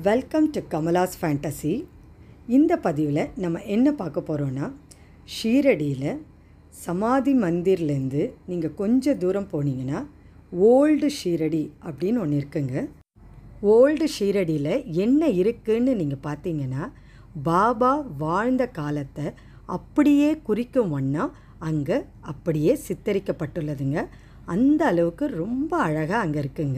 welcome to Kamala's fantasy இந்த பதிவில் நம்ம என்ன பார்க்க போகிறோன்னா ஷீரடியில் சமாதி மந்திர்லேருந்து நீங்கள் கொஞ்சம் தூரம் போனீங்கன்னா ஓல்டு ஷீரடி அப்படின்னு ஒன்று இருக்குங்க ஓல்டு ஷீரடியில் என்ன இருக்குன்னு நீங்கள் பார்த்தீங்கன்னா பாபா வாழ்ந்த காலத்தை அப்படியே குறிக்கும் வண்ணம் அங்கே அப்படியே சித்தரிக்கப்பட்டுள்ளதுங்க அந்த அளவுக்கு ரொம்ப அழகாக அங்கே இருக்குங்க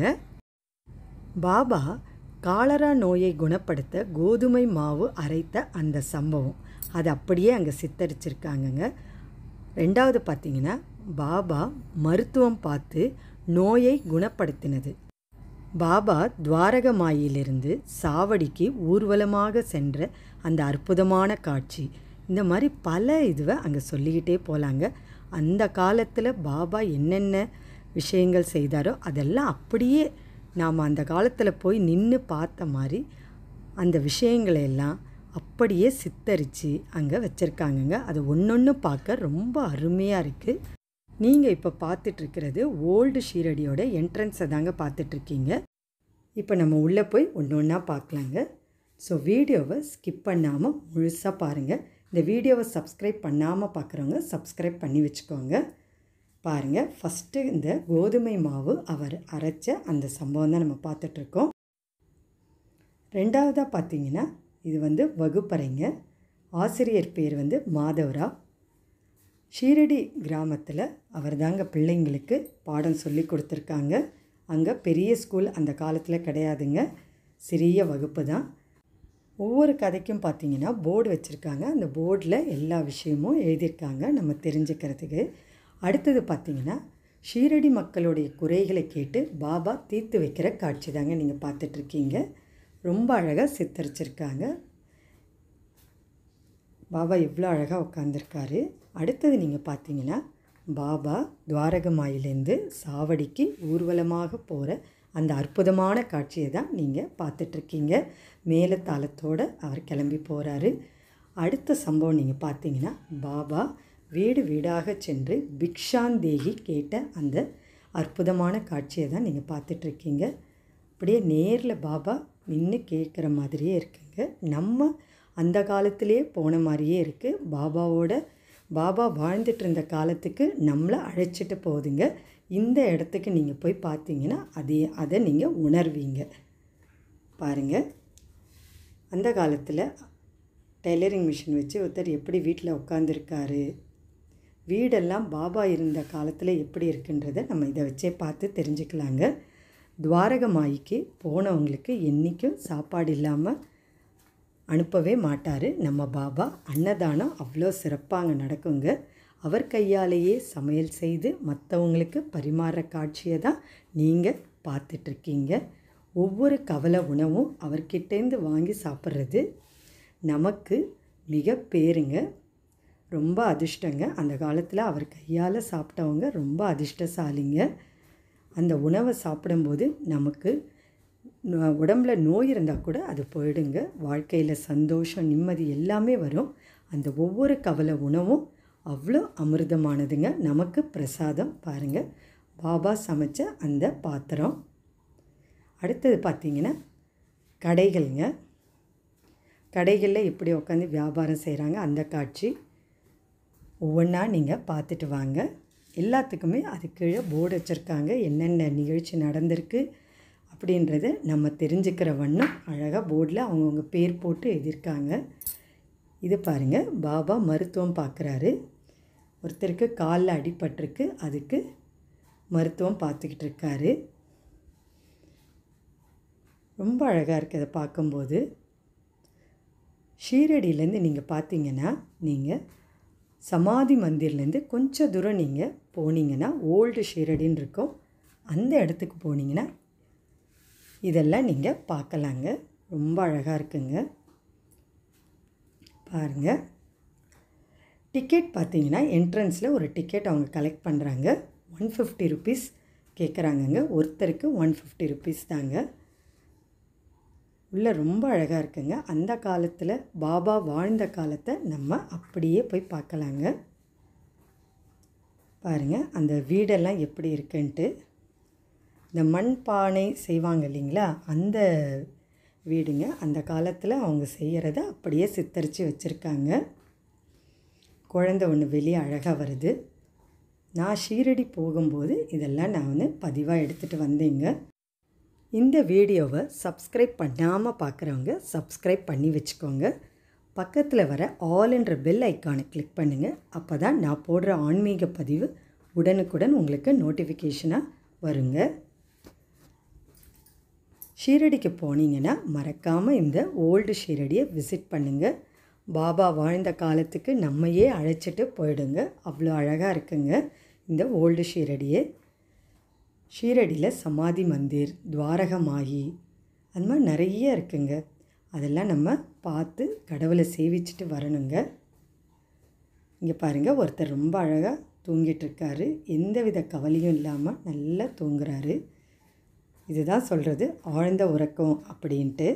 பாபா காலரா நோயை குணப்படுத்த கோதுமை மாவு அரைத்த அந்த சம்பவம் அது அப்படியே அங்கே சித்தரிச்சிருக்காங்கங்க ரெண்டாவது பார்த்தீங்கன்னா பாபா மருத்துவம் பார்த்து நோயை குணப்படுத்தினது பாபா துவாரகமாயிலிருந்து சாவடிக்கு ஊர்வலமாக சென்ற அந்த அற்புதமான காட்சி இந்த மாதிரி பல இதுவை அங்கே சொல்லிக்கிட்டே போகலாங்க அந்த காலத்தில் பாபா என்னென்ன விஷயங்கள் செய்தாரோ அதெல்லாம் அப்படியே நாம் அந்த காலத்தில் போய் நின்று பார்த்த மாதிரி அந்த விஷயங்களை எல்லாம் அப்படியே சித்தரித்து அங்கே வச்சுருக்காங்கங்க அது ஒன்றொன்று பார்க்க ரொம்ப அருமையாக இருக்குது நீங்கள் இப்போ பார்த்துட்ருக்கிறது ஓல்டு ஷீரடியோட என்ட்ரன்ஸை தாங்க பார்த்துட்ருக்கீங்க இப்போ நம்ம உள்ளே போய் ஒன்று ஒன்றா பார்க்கலாங்க ஸோ வீடியோவை ஸ்கிப் பண்ணாமல் முழுசாக பாருங்கள் இந்த வீடியோவை சப்ஸ்கிரைப் பண்ணாமல் பார்க்குறவங்க சப்ஸ்கிரைப் பண்ணி வச்சுக்கோங்க பாருங்கள் ஃபஸ்ட்டு இந்த கோதுமை மாவு அவர் அரைச்ச அந்த சம்பவம் தான் நம்ம பார்த்துட்ருக்கோம் ரெண்டாவதாக பார்த்தீங்கன்னா இது வந்து வகுப்பறைங்க ஆசிரியர் பேர் வந்து மாதவராவ் ஷீரடி கிராமத்தில் அவர் தாங்க பிள்ளைங்களுக்கு பாடம் சொல்லி கொடுத்துருக்காங்க அங்கே பெரிய ஸ்கூல் அந்த காலத்தில் கிடையாதுங்க சிறிய வகுப்பு தான் ஒவ்வொரு கதைக்கும் பார்த்தீங்கன்னா போர்டு வச்சுருக்காங்க அந்த போர்டில் எல்லா விஷயமும் எழுதியிருக்காங்க நம்ம தெரிஞ்சுக்கிறதுக்கு அடுத்தது பார்த்திங்கன்னா ஷீரடி மக்களுடைய குறைகளை கேட்டு பாபா தீர்த்து வைக்கிற காட்சி தாங்க நீங்கள் பார்த்துட்ருக்கீங்க ரொம்ப அழகாக சித்தரிச்சிருக்காங்க பாபா எவ்வளோ அழகாக உட்காந்துருக்காரு அடுத்தது நீங்கள் பார்த்தீங்கன்னா பாபா துவாரகமாயிலேருந்து சாவடிக்கு ஊர்வலமாக போகிற அந்த அற்புதமான காட்சியை தான் நீங்கள் பார்த்துட்ருக்கீங்க மேலத்தாளத்தோடு அவர் கிளம்பி போகிறாரு அடுத்த சம்பவம் நீங்கள் பார்த்தீங்கன்னா பாபா வீடு வீடாக சென்று பிக்ஷாந்தேகி கேட்ட அந்த அற்புதமான காட்சியை தான் நீங்கள் பார்த்துட்ருக்கீங்க அப்படியே நேரில் பாபா நின்று கேட்குற மாதிரியே இருக்குங்க நம்ம அந்த காலத்திலே போன மாதிரியே இருக்குது பாபாவோட பாபா வாழ்ந்துட்டு இருந்த காலத்துக்கு நம்மளை அழைச்சிட்டு போகுதுங்க இந்த இடத்துக்கு நீங்கள் போய் பார்த்தீங்கன்னா அதே அதை நீங்கள் உணர்வீங்க பாருங்கள் அந்த காலத்தில் டெய்லரிங் மிஷின் வச்சு ஒருத்தர் எப்படி வீட்டில் உட்காந்துருக்காரு வீடெல்லாம் பாபா இருந்த காலத்தில் எப்படி இருக்குன்றதை நம்ம இதை வச்சே பார்த்து தெரிஞ்சுக்கலாங்க துவாரகமாயிக்கு போனவங்களுக்கு என்றைக்கும் சாப்பாடு இல்லாமல் அனுப்பவே மாட்டார் நம்ம பாபா அன்னதானம் அவ்வளோ சிறப்பாக நடக்குங்க அவர் கையாலேயே சமையல் செய்து மற்றவங்களுக்கு பரிமாற காட்சியை தான் நீங்கள் பார்த்துட்ருக்கீங்க ஒவ்வொரு கவலை உணவும் அவர்கிட்டேருந்து வாங்கி சாப்பிட்றது நமக்கு மிக பேருங்க ரொம்ப அதிர்ஷ்டங்க அந்த காலத்தில் அவர் கையால் சாப்பிட்டவங்க ரொம்ப அதிர்ஷ்டசாலிங்க அந்த உணவை சாப்பிடும்போது நமக்கு உடம்புல நோய் இருந்தால் கூட அது போயிடுங்க வாழ்க்கையில் சந்தோஷம் நிம்மதி எல்லாமே வரும் அந்த ஒவ்வொரு கவலை உணவும் அவ்வளோ அமிர்தமானதுங்க நமக்கு பிரசாதம் பாருங்கள் பாபா சமைச்ச அந்த பாத்திரம் அடுத்தது பார்த்திங்கன்னா கடைகள்ங்க கடைகளில் எப்படி உட்காந்து வியாபாரம் செய்கிறாங்க அந்த காட்சி ஒவ்வொன்றா நீங்கள் பார்த்துட்டு வாங்க எல்லாத்துக்குமே அது கீழே போர்டு வச்சுருக்காங்க என்னென்ன நிகழ்ச்சி நடந்திருக்கு அப்படின்றத நம்ம தெரிஞ்சுக்கிற வண்ணம் அழகாக போர்டில் அவங்கவுங்க பேர் போட்டு எழுதியிருக்காங்க இது பாருங்கள் பாபா மருத்துவம் பார்க்குறாரு ஒருத்தருக்கு காலில் அடிபட்டிருக்கு அதுக்கு மருத்துவம் பார்த்துக்கிட்டு இருக்காரு ரொம்ப அழகாக இருக்குது அதை பார்க்கும்போது ஷீரடியிலேருந்து நீங்கள் பார்த்தீங்கன்னா நீங்கள் சமாதி மந்திர்லேருந்து கொஞ்சம் தூரம் நீங்கள் போனீங்கன்னா ஓல்டு ஷீரடின்னு இருக்கும் அந்த இடத்துக்கு போனீங்கன்னா இதெல்லாம் நீங்கள் பார்க்கலாங்க ரொம்ப அழகாக இருக்குங்க பாருங்கள் டிக்கெட் பார்த்தீங்கன்னா என்ட்ரன்ஸில் ஒரு டிக்கெட் அவங்க கலெக்ட் பண்ணுறாங்க ஒன் ஃபிஃப்டி ருபீஸ் கேட்குறாங்கங்க ஒருத்தருக்கு ஒன் ஃபிஃப்டி ருபீஸ் தாங்க உள்ளே ரொம்ப அழகாக இருக்குங்க அந்த காலத்தில் பாபா வாழ்ந்த காலத்தை நம்ம அப்படியே போய் பார்க்கலாங்க பாருங்கள் அந்த வீடெல்லாம் எப்படி இருக்குன்ட்டு இந்த மண் பானை செய்வாங்க இல்லைங்களா அந்த வீடுங்க அந்த காலத்தில் அவங்க செய்கிறத அப்படியே சித்தரித்து வச்சுருக்காங்க குழந்தை ஒன்று வெளியே அழகாக வருது நான் ஷீரடி போகும்போது இதெல்லாம் நான் வந்து பதிவாக எடுத்துகிட்டு வந்தேங்க இந்த வீடியோவை சப்ஸ்கிரைப் பண்ணாமல் பார்க்குறவங்க சப்ஸ்கிரைப் பண்ணி வச்சுக்கோங்க பக்கத்தில் வர ஆல்ன்ற பெல் ஐக்கானை கிளிக் பண்ணுங்கள் அப்போ தான் நான் போடுற ஆன்மீக பதிவு உடனுக்குடன் உங்களுக்கு நோட்டிஃபிகேஷனாக வருங்க ஷீரடிக்கு போனீங்கன்னா மறக்காமல் இந்த ஓல்டு ஷீரடியை விசிட் பண்ணுங்கள் பாபா வாழ்ந்த காலத்துக்கு நம்மையே அழைச்சிட்டு போயிடுங்க அவ்வளோ அழகாக இருக்குங்க இந்த ஓல்டு ஷீரடியே ஷீரடியில் சமாதி மந்திர் துவாரகமாயி அந்த மாதிரி நிறைய இருக்குங்க அதெல்லாம் நம்ம பார்த்து கடவுளை சேவிச்சுட்டு வரணுங்க இங்கே பாருங்கள் ஒருத்தர் ரொம்ப அழகாக தூங்கிட்டு இருக்காரு எந்தவித கவலையும் இல்லாமல் நல்லா தூங்குறாரு இதுதான் சொல்கிறது ஆழ்ந்த உறக்கம் அப்படின்ட்டு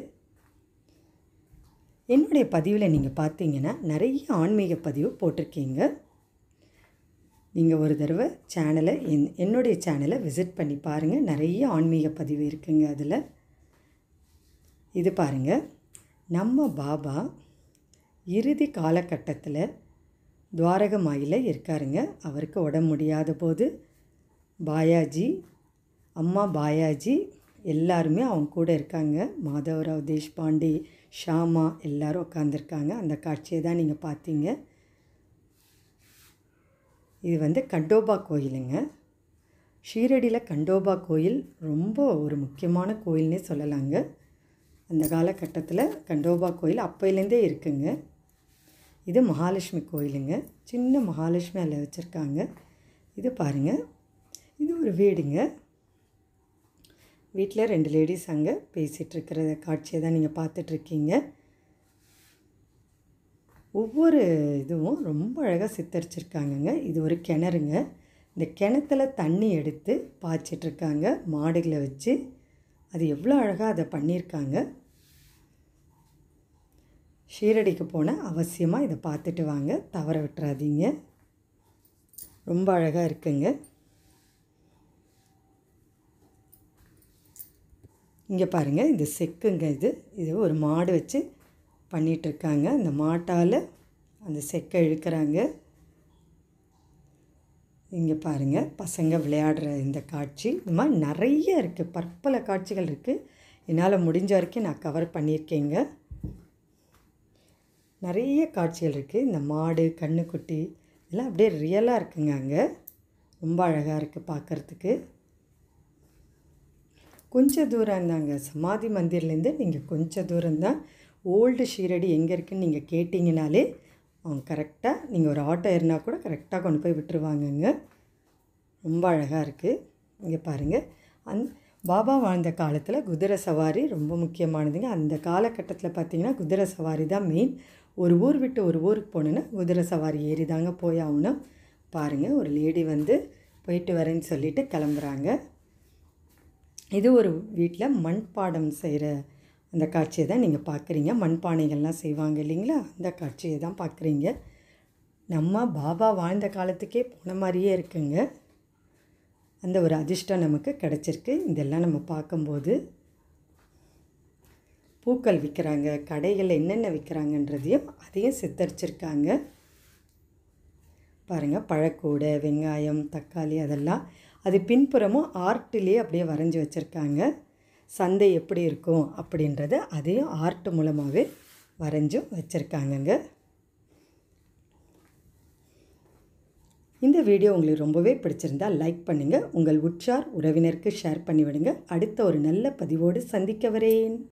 என்னுடைய பதிவில் நீங்கள் பார்த்தீங்கன்னா நிறைய ஆன்மீக பதிவு போட்டிருக்கீங்க நீங்கள் ஒரு தடவை சேனலை என் என்னுடைய சேனலை விசிட் பண்ணி பாருங்கள் நிறைய ஆன்மீக பதிவு இருக்குங்க அதில் இது பாருங்கள் நம்ம பாபா இறுதி காலகட்டத்தில் துவாரகமாயில் இருக்காருங்க அவருக்கு உடம்பு முடியாத போது பாயாஜி அம்மா பாயாஜி எல்லாருமே அவங்க கூட இருக்காங்க மாதவராவ் தேஷ்பாண்டே ஷாமா எல்லாரும் உட்காந்துருக்காங்க அந்த காட்சியை தான் நீங்கள் பார்த்தீங்க இது வந்து கண்டோபா கோயிலுங்க ஷீரடியில் கண்டோபா கோயில் ரொம்ப ஒரு முக்கியமான கோயில்னே சொல்லலாங்க அந்த காலகட்டத்தில் கண்டோபா கோயில் அப்போலேருந்தே இருக்குங்க இது மகாலட்சுமி கோயிலுங்க சின்ன மகாலட்சுமி அதில் வச்சுருக்காங்க இது பாருங்கள் இது ஒரு வீடுங்க வீட்டில் ரெண்டு லேடிஸ் அங்கே பேசிகிட்ருக்கிற காட்சியை தான் நீங்கள் பார்த்துட்ருக்கீங்க ஒவ்வொரு இதுவும் ரொம்ப அழகாக சித்தரிச்சிருக்காங்கங்க இது ஒரு கிணறுங்க இந்த கிணத்துல தண்ணி எடுத்து பாய்ச்சிட்ருக்காங்க மாடுகளை வச்சு அது எவ்வளோ அழகாக அதை பண்ணியிருக்காங்க ஷீரடிக்கு போனால் அவசியமாக இதை பார்த்துட்டு வாங்க தவற விட்டுறாதீங்க ரொம்ப அழகாக இருக்குங்க இங்கே பாருங்கள் இது செக்குங்க இது இது ஒரு மாடு வச்சு பண்ணிகிட்ருக்காங்க அந்த மாட்டால் அந்த செக்கை இழுக்கிறாங்க இங்கே பாருங்கள் பசங்க விளையாடுற இந்த காட்சி இந்த மாதிரி நிறைய இருக்குது பற்பல காட்சிகள் இருக்குது என்னால் முடிஞ்ச வரைக்கும் நான் கவர் பண்ணியிருக்கேங்க நிறைய காட்சிகள் இருக்குது இந்த மாடு கண்ணுக்குட்டி இதெல்லாம் அப்படியே ரியலாக இருக்குங்க அங்கே ரொம்ப அழகாக இருக்குது பார்க்குறதுக்கு கொஞ்சம் தூரம் இருந்தாங்க சமாதி மந்திர்லேருந்து நீங்கள் கொஞ்சம் தூரம் தான் ஓல்டு ஷீரடி எங்கே இருக்குன்னு நீங்கள் கேட்டிங்கனாலே அவங்க கரெக்டாக நீங்கள் ஒரு ஆட்டோ ஏறினா கூட கரெக்டாக கொண்டு போய் விட்டுருவாங்கங்க ரொம்ப அழகாக இருக்குது இங்கே பாருங்கள் அந் பாபா வாழ்ந்த காலத்தில் குதிரை சவாரி ரொம்ப முக்கியமானதுங்க அந்த காலகட்டத்தில் பார்த்திங்கன்னா குதிரை சவாரி தான் மெயின் ஒரு ஊர் விட்டு ஒரு ஊருக்கு போகணுன்னா குதிரை சவாரி ஏறி தாங்க போய் ஆகணும் பாருங்கள் ஒரு லேடி வந்து போயிட்டு வரேன்னு சொல்லிட்டு கிளம்புறாங்க இது ஒரு வீட்டில் மண்பாடம் செய்கிற அந்த காட்சியை தான் நீங்கள் பார்க்குறீங்க மண்பானைகள்லாம் செய்வாங்க இல்லைங்களா அந்த காட்சியை தான் பார்க்குறீங்க நம்ம பாபா வாழ்ந்த காலத்துக்கே போன மாதிரியே இருக்குங்க அந்த ஒரு அதிர்ஷ்டம் நமக்கு கிடச்சிருக்கு இதெல்லாம் நம்ம பார்க்கும்போது பூக்கள் விற்கிறாங்க கடைகளில் என்னென்ன விற்கிறாங்கன்றதையும் அதையும் சித்தரிச்சிருக்காங்க பாருங்கள் பழக்கூடை வெங்காயம் தக்காளி அதெல்லாம் அது பின்புறமும் ஆர்ட்லேயே அப்படியே வரைஞ்சி வச்சுருக்காங்க சந்தை எப்படி இருக்கும் அப்படின்றத அதையும் ஆர்ட் மூலமாகவே வரைஞ்சும் வச்சுருக்காங்கங்க இந்த வீடியோ உங்களுக்கு ரொம்பவே பிடிச்சிருந்தால் லைக் பண்ணுங்கள் உங்கள் உற்றார் உறவினருக்கு ஷேர் பண்ணிவிடுங்க அடுத்த ஒரு நல்ல பதிவோடு சந்திக்க வரேன்